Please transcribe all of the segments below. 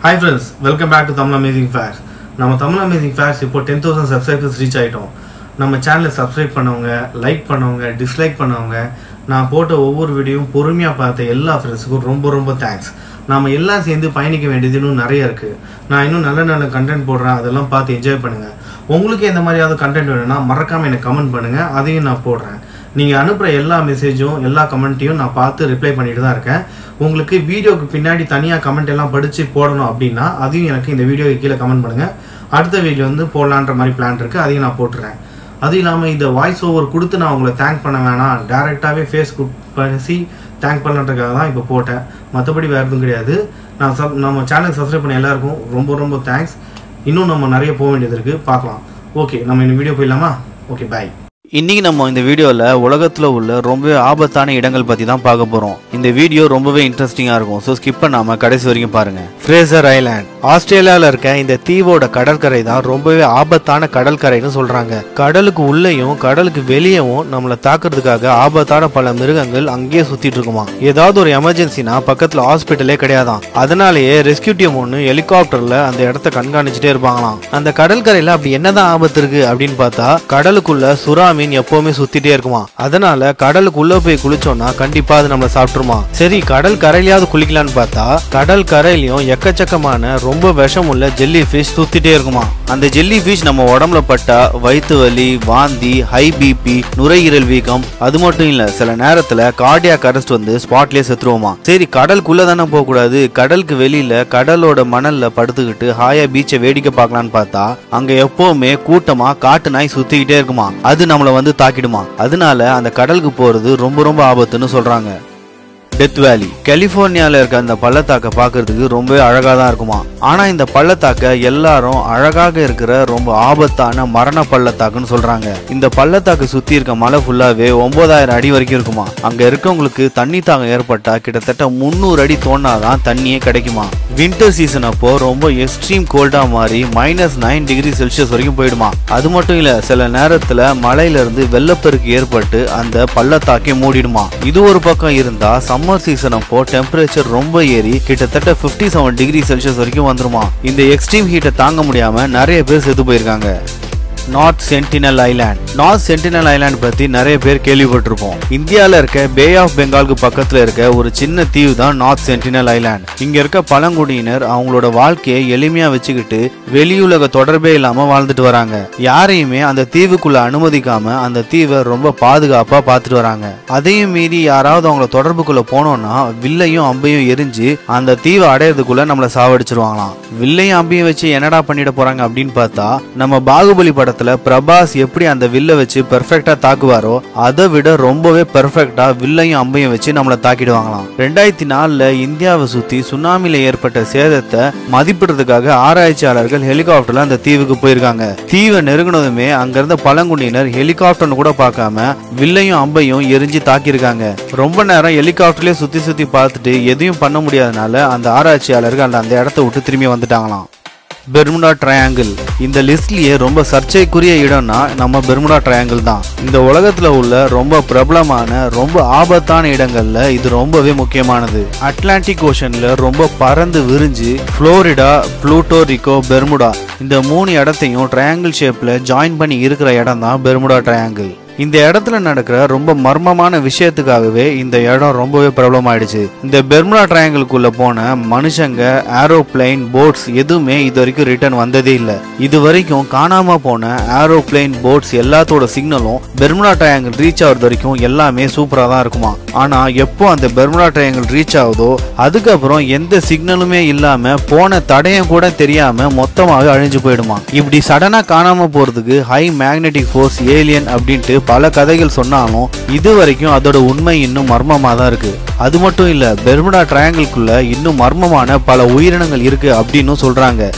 hi friends welcome back to Tamil amazing facts நம்ம Tamil amazing facts இப்போ ten thousand subscribers reach ஆகிட்டோம் நம்ம சேனலை சப்ஸ்கிரைப் பண்ணவங்க லைக் பண்ணவங்க டிஸ்லைக் பண்ணவங்க நான் போட்ட ஒவ்வொரு வீடியோவும் பொறுமையாக பார்த்த எல்லா ஃப்ரெண்ட்ஸுக்கும் ரொம்ப ரொம்ப தேங்க்ஸ் நாம எல்லாம் சேர்ந்து பயணிக்க வேண்டியது இன்னும் நிறைய இருக்குது நான் இன்னும் நல்ல நல்ல கண்டென்ட் போடுறேன் அதெல்லாம் பார்த்து என்ஜாய் பண்ணுங்கள் உங்களுக்கு எந்த மாதிரியாவது கண்டென்ட் வேணும்னா மறக்காமல் எனக்கு கமெண்ட் பண்ணுங்கள் அதையும் நான் போடுறேன் நீங்கள் அனுப்புகிற எல்லா மெசேஜும் எல்லா கமெண்ட்டையும் நான் பார்த்து ரிப்ளை பண்ணிட்டு தான் இருக்கேன் உங்களுக்கு வீடியோக்கு பின்னாடி தனியாக கமெண்ட் எல்லாம் படித்து போடணும் அப்படின்னா அதையும் எனக்கு இந்த வீடியோக்கு கீழே கமெண்ட் பண்ணுங்கள் அடுத்த வீடியோ வந்து போடலான்ற மாதிரி பிளான் இருக்குது அதையும் நான் போட்டுறேன் அதுவும் இல்லாமல் இந்த வாய்ஸ் ஓவர் கொடுத்து நான் உங்களை தேங்க் பண்ண வேணாம் டேரெக்டாகவே ஃபேஸ் பேசி தேங்க் பண்ணன்றதுக்காக தான் இப்போ போட்டேன் மற்றபடி வேறு எதுவும் கிடையாது நான் சப் நம்ம சேனல் சப்ஸ்கிரைப் பண்ண எல்லாருக்கும் ரொம்ப ரொம்ப தேங்க்ஸ் இன்னும் நம்ம நிறைய போக வேண்டியது இருக்குது பார்க்கலாம் ஓகே நம்ம இந்த வீடியோ போயிடலாமா ஓகே பாய் இன்னைக்கு நம்ம இந்த வீடியோவில் உலகத்தில் உள்ள ரொம்பவே ஆபத்தான இடங்கள் பற்றி தான் பார்க்க போகிறோம் இந்த வீடியோ ரொம்பவே இன்ட்ரெஸ்டிங்காக இருக்கும் ஸோ ஸ்கிப் பண்ணாமல் கடைசி வரைக்கும் பாருங்கள் ஃப்ரேசர் ஐலாண்ட் ஆஸ்திரேலியாவில் இருக்க இந்த தீவோட கடற்கரை தான் ரொம்பவே ஆபத்தான கடற்கரைன்னு சொல்கிறாங்க கடலுக்கு உள்ளேயும் கடலுக்கு வெளியேவும் நம்மளை தாக்குறதுக்காக ஆபத்தான பல மிருகங்கள் அங்கேயே சுற்றிட்டு இருக்குமா ஏதாவது ஒரு எமர்ஜென்சினா பக்கத்தில் ஹாஸ்பிட்டலே கிடையாதான் அதனாலேயே ரெஸ்கியூ டீம் ஒன்று ஹெலிகாப்டரில் அந்த இடத்த கண்காணிச்சுட்டே இருப்பாங்களாம் அந்த கடற்கரையில் அப்படி என்னதான் ஆபத்து இருக்கு அப்படின்னு பார்த்தா கடலுக்குள்ள சுறா மீன் எப்பவுமே சுத்திட்டே இருக்குமா அதனால கடலுக்குள்ள போய் குளிச்சோம்னா கண்டிப்பா அது நம்மள சாப்பிட்டுருமா சரி கடல் கரையிலயாவது குளிக்கலான்னு பார்த்தா கடல் கரையிலயும் எக்கச்சக்கமான ரொம்ப விஷம் உள்ள ஜெல்லி ஃபிஷ் சுத்திட்டே இருக்குமா அந்த ஜெல்லி ஃபிஷ் நம்ம உடம்புல பட்டா வயிற்று வலி வாந்தி ஹை பிபி நுரையீரல் வீக்கம் அது மட்டும் இல்ல சில நேரத்துல கார்டியாக் அரெஸ்ட் வந்து ஸ்பாட்லயே செத்துருவோமா சரி கடலுக்குள்ள தானே போக கூடாது கடலுக்கு வெளியில கடலோட மணல்ல படுத்துக்கிட்டு ஹாயா பீச்சை வேடிக்கை பார்க்கலான்னு பார்த்தா அங்க எப்பவுமே கூட்டமா காட்டு நாய் சுத்திக்கிட்டே இருக்குமா அது நம்மள வந்து தாக்கிடுமா அதனால அந்த கடலுக்கு போறது ரொம்ப ரொம்ப ஆபத்துன்னு சொல்றாங்க டெத் வேலி கலிபோர்னியால இருக்க அந்த பள்ளத்தாக்கை பார்க்கிறதுக்கு ரொம்பவே அழகா தான் இருக்குமா ஆனா இந்த பள்ளத்தாக்கை எல்லாரும் அழகாக இருக்கிற ரொம்ப ஆபத்தான மரண பள்ளத்தாக்குன்னு சொல்றாங்க இந்த பள்ளத்தாக்கு சுத்தி இருக்க மலை ஃபுல்லாவே ஒன்பதாயிரம் அடி வரைக்கும் இருக்குமா அங்க இருக்கவங்களுக்கு தண்ணி தாகம் ஏற்பட்டா கிட்டத்தட்ட முந்நூறு அடி தோணாதான் தண்ணியே கிடைக்குமா வின்டர் சீசன் அப்போ ரொம்ப எக்ஸ்ட்ரீம் கோல்டா மாறி மைனஸ் நைன் டிகிரி செல்சியஸ் வரைக்கும் போயிடுமா அது மட்டும் இல்ல சில நேரத்துல மலையில இருந்து வெள்ளப்பெருக்கு ஏற்பட்டு அந்த பள்ளத்தாக்கே மூடிடுமா இது ஒரு பக்கம் இருந்தா சம்மர் சீசன் அப்போ டெம்பரேச்சர் ரொம்ப ஏறி கிட்டத்தட்ட 57 செவன் டிகிரி செல்சியஸ் வரைக்கும் வந்துருமா இந்த எக்ஸ்ட்ரீம் ஹீட்டை தாங்க முடியாம நிறைய பேர் செத்து போயிருக்காங்க North Sentinel Island North Sentinel Island பத்தி நிறைய பேர் கேள்விப்பட்டிருப்போம் இந்தியால இருக்க பே ஆஃப் பெங்காலுக்கு பக்கத்துல இருக்க ஒரு சின்ன தீவு தான் நார்த் சென்டினல் ஐலாண்ட் இங்க இருக்க பழங்குடியினர் அவங்களோட வாழ்க்கையை எளிமையா வச்சுக்கிட்டு வெளியுலக தொடர்பே இல்லாம வாழ்ந்துட்டு வராங்க யாரையுமே அந்த தீவுக்குள்ள அனுமதிக்காம அந்த தீவை ரொம்ப பாதுகாப்பா பார்த்துட்டு வராங்க அதையும் மீறி யாராவது அவங்கள தொடர்புக்குள்ள போனோம்னா வில்லையும் அம்பையும் எரிஞ்சு அந்த தீவை அடையிறதுக்குள்ள நம்மள சாவடிச்சிருவாங்களாம் வில்லையும் அம்பையும் வச்சு என்னடா பண்ணிட போறாங்க அப்படின்னு பார்த்தா நம்ம பாகுபலி படத்துல பிரபாஸ் எப்படி அந்த வில்லை வச்சு பெர்ஃபெக்டா தாக்குவாரோ அதை விட ரொம்பவே பெர்ஃபெக்டா வில்லையும் அம்பையும் வச்சு நம்மள தாக்கிடுவாங்களாம் ரெண்டாயிரத்தி நாலுல இந்தியாவை சுத்தி சுனாமில ஏற்பட்ட சேதத்தை மதிப்பிடுறதுக்காக ஆராய்ச்சியாளர்கள் ஹெலிகாப்டர்ல அந்த தீவுக்கு போயிருக்காங்க தீவை நெருங்கினதுமே அங்க இருந்த பழங்குடியினர் ஹெலிகாப்டர்னு கூட பார்க்காம வில்லையும் அம்பையும் எரிஞ்சு தாக்கியிருக்காங்க ரொம்ப நேரம் ஹெலிகாப்டர்லயே சுத்தி சுத்தி பார்த்துட்டு எதையும் பண்ண முடியாதனால அந்த ஆராய்ச்சியாளர்கள் அந்த அந்த இடத்த விட்டு திரும்பி வந்துட்டாங்களாம் பெர்முடா ட்ரையாங்கிள் இந்த லிஸ்ட்லயே ரொம்ப சர்ச்சைக்குரிய இடம்னா நம்ம பெர்முடா ட்ரையாங்கிள் தான் இந்த உலகத்துல உள்ள ரொம்ப பிரபலமான ரொம்ப ஆபத்தான இடங்கள்ல இது ரொம்பவே முக்கியமானது அட்லாண்டிக் ஓஷன்ல ரொம்ப பறந்து விரிஞ்சு புளோரிடா புளூட்டோ ரிக்கோ பெர்முடா இந்த மூணு இடத்தையும் ட்ரையாங்கிள் ஷேப்ல ஜாயின் பண்ணி இருக்கிற இடம் தான் பெர்முடா ட்ரையாங்கிள் இந்த இடத்துல நடக்கிற ரொம்ப மர்மமான விஷயத்துக்காகவே இந்த இடம் ரொம்பவே பிரபலமாயிடுச்சு இந்த பெர்முடா ட்ரையாங்கிள்குள்ள போன மனுஷங்க ஏரோப்ளைன் போட்ஸ் எதுவுமே இது வரைக்கும் ரிட்டர்ன் வந்ததே இல்லை இது வரைக்கும் காணாம போன ஏரோப்ளைன் போட்ஸ் எல்லாத்தோட சிக்னலும் பெர்முடா ட்ரையாங்கிள் ரீச் ஆகுறது வரைக்கும் எல்லாமே சூப்பரா தான் இருக்குமா ஆனா எப்போ அந்த பெர்முடா ட்ரையாங்கிள் ரீச் ஆகுதோ அதுக்கப்புறம் எந்த சிக்னலுமே இல்லாம போன தடயம் கூட தெரியாம மொத்தமாவே அழிஞ்சு போயிடுமா இப்படி சடனா காணாம போறதுக்கு ஹை மேக்னெட்டிக் ஃபோர்ஸ் ஏலியன் அப்படின்ட்டு பல கதைகள் சொன்னாலும் இது வரைக்கும் அதோட உண்மை இன்னும் மர்மமாக தான் இருக்கு அது மட்டும் இல்ல பெர்முடா ட்ரையாங்கிள்குள்ள இன்னும் மர்மமான பல உயிரினங்கள் இருக்கு அப்படின்னு சொல்றாங்க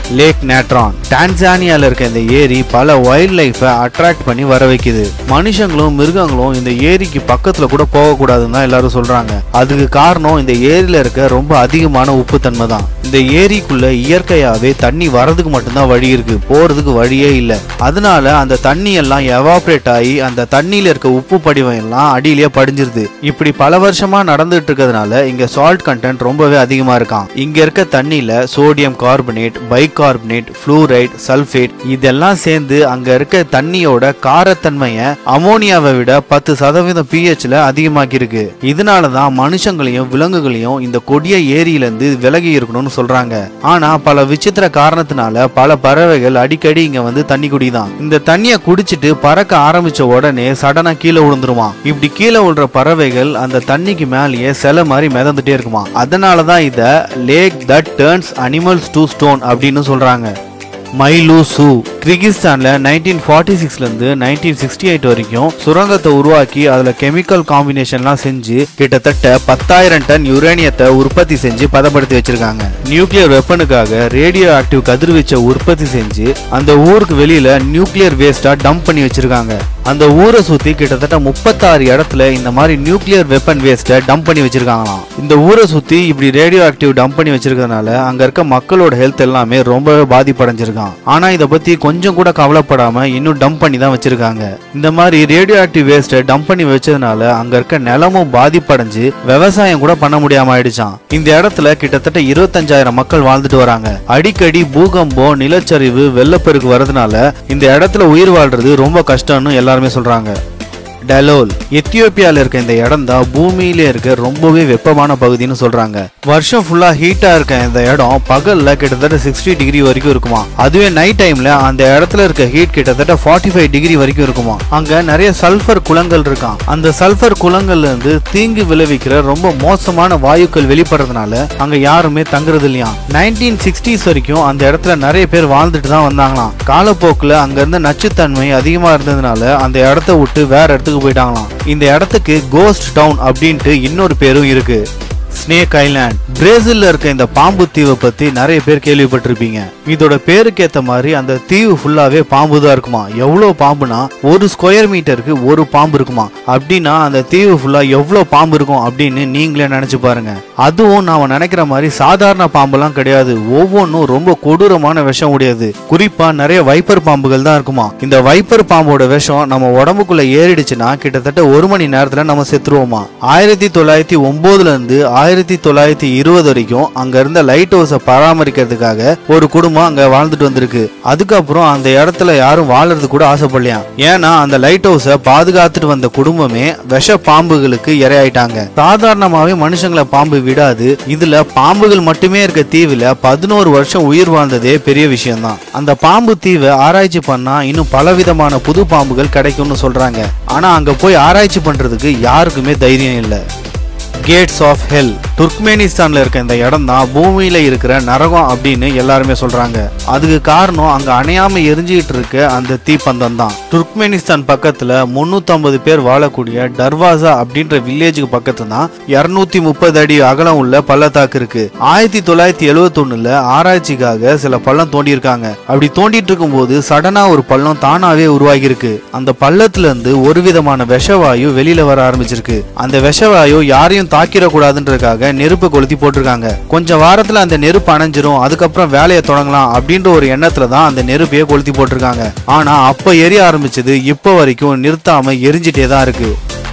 லேக் நேட்ரான் டான்சானியால இருக்க இந்த ஏரி பல வைல்ட் லைஃபை அட்ராக்ட் பண்ணி வர வைக்குது மனுஷங்களும் மிருகங்களும் இந்த ஏரிக்கு பக்கத்துல கூட போகக்கூடாதுன்னு தான் எல்லாரும் சொல்றாங்க அதுக்கு காரணம் இந்த ஏரியில இருக்க ரொம்ப அதிகமான உப்புத்தன்மை தான் இந்த ஏரிக்குள்ள இயற்கையாவே தண்ணி வரதுக்கு மட்டும்தான் வழி இருக்கு போறதுக்கு வழியே இல்லை அதனால அந்த தண்ணி எல்லாம் எவாப்ரேட் ஆகி அந்த தண்ணியில இருக்க உப்பு படிவம் எல்லாம் அடியிலேயே படிஞ்சிருது இப்படி பல வருஷமா நடந்துட்டு இருக்கிறதுனால இங்க சால்ட் கண்டென்ட் ரொம்பவே அதிகமா இருக்கான் இங்க இருக்க தண்ணியில sodium carbonate bicarbonate fluoride sulphate இதெல்லாம் சேர்ந்து அங்க இருக்க தண்ணியோட காரத்தன்மையை அமோனியாவை விட பத்து சதவீதம் பிஹெச்ல அதிகமாக்கி இருக்கு இதனால தான் மனுஷங்களையும் விலங்குகளையும் இந்த கொடிய ஏரியிலிருந்து விலகி இருக்கணும்னு சொல்றாங்க ஆனா பல விசித்திர காரணத்தினால பல பறவைகள் அடிக்கடி இங்க வந்து தண்ணி குடிதான் இந்த தண்ணியை குடிச்சிட்டு பறக்க ஆரம்பிச்ச உடனே சடனா கீழே விழுந்துருமா இப்படி கீழே விழுற பறவைகள் அந்த தண்ணிக்கு மேலேயே சில மாதிரி மிதந்துட்டே இருக்குமா அதனால தான் இத lake that turns animals to stone அப்படின்னு சொல்றாங்க மைலு சூ கிர்கிஸ்தான்ல நைன்டீன் ஃபார்ட்டி சிக்ஸ்லேருந்து நைன்டீன் சிக்ஸ்டி எயிட் வரைக்கும் சுரங்கத்தை உருவாக்கி அதில் கெமிக்கல் காம்பினேஷன்லாம் செஞ்சு கிட்டத்தட்ட பத்தாயிரம் டன் யுரேனியத்தை உற்பத்தி செஞ்சு பதப்படுத்தி வச்சிருக்காங்க நியூக்ளியர் வெப்பனுக்காக ரேடியோ ஆக்டிவ் கதிர்வீச்சை உற்பத்தி செஞ்சு அந்த ஊருக்கு வெளியில நியூக்ளியர் வேஸ்டா டம்ப் பண்ணி வச்சிருக்காங்க அந்த ஊரை சுத்தி கிட்டத்தட்ட முப்பத்தாறு இடத்துல இந்த மாதிரி நியூக்ளியர் வெப்பன் வேஸ்ட்டை டம்ப் பண்ணி வச்சிருக்காங்களாம் இந்த ஊரை சுத்தி இப்படி ரேடியோ ஆக்டிவ் டம்ப் பண்ணி வச்சிருக்கறதுனால அங்க இருக்க மக்களோட ஹெல்த் எல்லாமே ரொம்பவே பாதிப்படைஞ்சிருக்கான் ஆனா இதை பத்தி கொஞ்சம் கூட கவலைப்படாம இன்னும் டம்ப் பண்ணி தான் வச்சிருக்காங்க இந்த மாதிரி ரேடியோ ஆக்டிவ் வேஸ்ட்டை டம்ப் பண்ணி வச்சதுனால அங்க இருக்க நிலமும் பாதிப்படைஞ்சு விவசாயம் கூட பண்ண முடியாம ஆயிடுச்சான் இந்த இடத்துல கிட்டத்தட்ட இருபத்தஞ்சாயிரம் மக்கள் வாழ்ந்துட்டு வராங்க அடிக்கடி பூகம்பம் நிலச்சரிவு வெள்ளப்பெருக்கு வரதுனால இந்த இடத்துல உயிர் வாழ்றது ரொம்ப கஷ்டம்னு எல்லாருமே சொல்றாங்க டலோல் எத்தியோப்பியால இருக்க இந்த இடம் தான் பூமியில இருக்க ரொம்பவே வெப்பமான பகுதின்னு சொல்றாங்க வருஷம் ஃபுல்லா ஹீட்டா இருக்க இந்த இடம் பகல்ல கிட்டத்தட்ட சிக்ஸ்டி டிகிரி வரைக்கும் இருக்குமா அதுவே நைட் டைம்ல அந்த இடத்துல இருக்க ஹீட் கிட்டத்தட்ட ஃபார்ட்டி ஃபைவ் டிகிரி வரைக்கும் இருக்குமா அங்க நிறைய சல்ஃபர் குளங்கள் இருக்கான் அந்த சல்ஃபர் குளங்கள்ல இருந்து தீங்கு விளைவிக்கிற ரொம்ப மோசமான வாயுக்கள் வெளிப்படுறதுனால அங்க யாருமே தங்குறது இல்லையா நைன்டீன் சிக்ஸ்டீஸ் வரைக்கும் அந்த இடத்துல நிறைய பேர் வாழ்ந்துட்டு தான் வந்தாங்களாம் காலப்போக்குல அங்க இருந்த நச்சுத்தன்மை அதிகமா இருந்ததுனால அந்த இடத்த விட்டு வேற இடத்துக்கு போயிட்டாங்களாம் இந்த இடத்துக்கு கோஸ்ட் டவுன் அப்படின்ட்டு இன்னொரு பேரும் இருக்கு ஸ்னேக் ஐலாண்ட் பிரேசில்ல இருக்க இந்த பாம்பு தீவை பத்தி நிறைய பேர் கேள்விப்பட்டிருப்பீங்க இதோட பேருக்கு ஏத்த மாதிரி அந்த தீவு ஃபுல்லாவே பாம்பு தான் இருக்குமா எவ்வளவு பாம்புனா ஒரு ஸ்கொயர் மீட்டருக்கு ஒரு பாம்பு இருக்குமா அப்படின்னா அந்த தீவு ஃபுல்லா எவ்வளவு பாம்பு இருக்கும் அப்படின்னு நீங்களே நினைச்சு பாருங்க அதுவும் நாம நினைக்கிற மாதிரி சாதாரண பாம்பெல்லாம் கிடையாது ஒவ்வொன்றும் ரொம்ப கொடூரமான விஷம் உடையது குறிப்பா நிறைய வைப்பர் பாம்புகள் தான் இருக்குமா இந்த வைப்பர் பாம்போட விஷம் நம்ம உடம்புக்குள்ள ஏறிடுச்சுன்னா கிட்டத்தட்ட ஒரு மணி நேரத்துல நம்ம செத்துருவோமா ஆயிரத்தி தொள்ளாயிரத்தி ஒன்பதுல இருந்து ஆயிரத்தி தொள்ளாயிரத்தி இருபது வரைக்கும் அங்க இருந்த லைட் ஹவுஸை பராமரிக்கிறதுக்காக ஒரு குடும்பம் அங்க வாழ்ந்துட்டு வந்திருக்கு அதுக்கப்புறம் அந்த இடத்துல யாரும் வாழறது கூட ஆசைப்படலையாம் ஏன்னா அந்த லைட் ஹவுஸை பாதுகாத்துட்டு வந்த குடும்பமே விஷ பாம்புகளுக்கு இரையாயிட்டாங்க சாதாரணமாவே மனுஷங்களை பாம்பு விடாது இதுல பாம்புகள் மட்டுமே இருக்க தீவுல பதினோரு வருஷம் உயிர் வாழ்ந்ததே பெரிய விஷயம்தான் அந்த பாம்பு தீவை ஆராய்ச்சி பண்ணா இன்னும் பலவிதமான புது பாம்புகள் கிடைக்கும்னு சொல்றாங்க ஆனா அங்க போய் ஆராய்ச்சி பண்றதுக்கு யாருக்குமே தைரியம் இல்லை கேட்ஸ் ஆஃப் ஹெல் துர்க்மேனிஸ்தான்ல இருக்க இந்த இடம் தான் பூமியில இருக்கிற நரகம் அப்படின்னு எல்லாருமே சொல்றாங்க அதுக்கு காரணம் அங்க அணையாம எரிஞ்சுக்கிட்டு இருக்க அந்த தீப்பந்தம் தான் துர்க்மேனிஸ்தான் பக்கத்துல 350 பேர் வாழக்கூடிய டர்வாசா அப்படின்ற வில்லேஜுக்கு பக்கத்துல தான் இருநூத்தி முப்பது அடி அகலம் உள்ள பள்ளத்தாக்கு இருக்கு ஆயிரத்தி தொள்ளாயிரத்தி எழுவத்தொன்னுல ஆராய்ச்சிக்காக சில பள்ளம் தோண்டி இருக்காங்க அப்படி தோண்டிட்டு இருக்கும்போது சடனா ஒரு பள்ளம் தானாவே உருவாகி இருக்கு அந்த பள்ளத்துல இருந்து ஒரு விதமான விஷவாயு வெளியில வர ஆரம்பிச்சிருக்கு அந்த விஷவாயு யாரையும் தாக்கிடக்கூடாதுன்றதுக்காக நெருப்பை கொளுத்தி போட்டிருக்காங்க கொஞ்சம் வாரத்துல அந்த நெருப்பு அணைஞ்சிரும் அதுக்கப்புறம் வேலையை தொடங்கலாம் அப்படின்ற ஒரு எண்ணத்துல தான் அந்த நெருப்பையே கொளுத்தி போட்டிருக்காங்க ஆனா அப்ப எரிய ஆரம்பிச்சது இப்போ வரைக்கும் நிறுத்தாம எரிஞ்சிட்டே தான் இருக்கு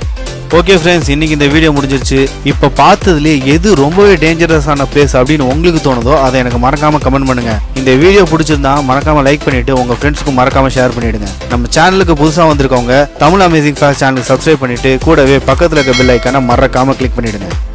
ஓகே ஃப்ரெண்ட்ஸ் இன்னைக்கு இந்த வீடியோ முடிஞ்சிருச்சு இப்போ பார்த்ததுலேயே எது ரொம்பவே டேஞ்சரஸான பிளேஸ் அப்படின்னு உங்களுக்கு தோணுதோ அதை எனக்கு மறக்காம கமெண்ட் பண்ணுங்க இந்த வீடியோ பிடிச்சிருந்தா மறக்காம லைக் பண்ணிட்டு உங்க ஃப்ரெண்ட்ஸ்க்கு மறக்காம ஷேர் பண்ணிடுங்க நம்ம சேனலுக்கு புதுசாக வந்திருக்கவங்க தமிழ் அமேசிங் ஃபேஸ் சேனலுக்கு சப்ஸ்கிரைப் பண்ணிட்டு கூடவே பக்கத்தில் இருக்க பெல் ஐக்கானை மறக்காம கிளிக் பண்ணிடுங்க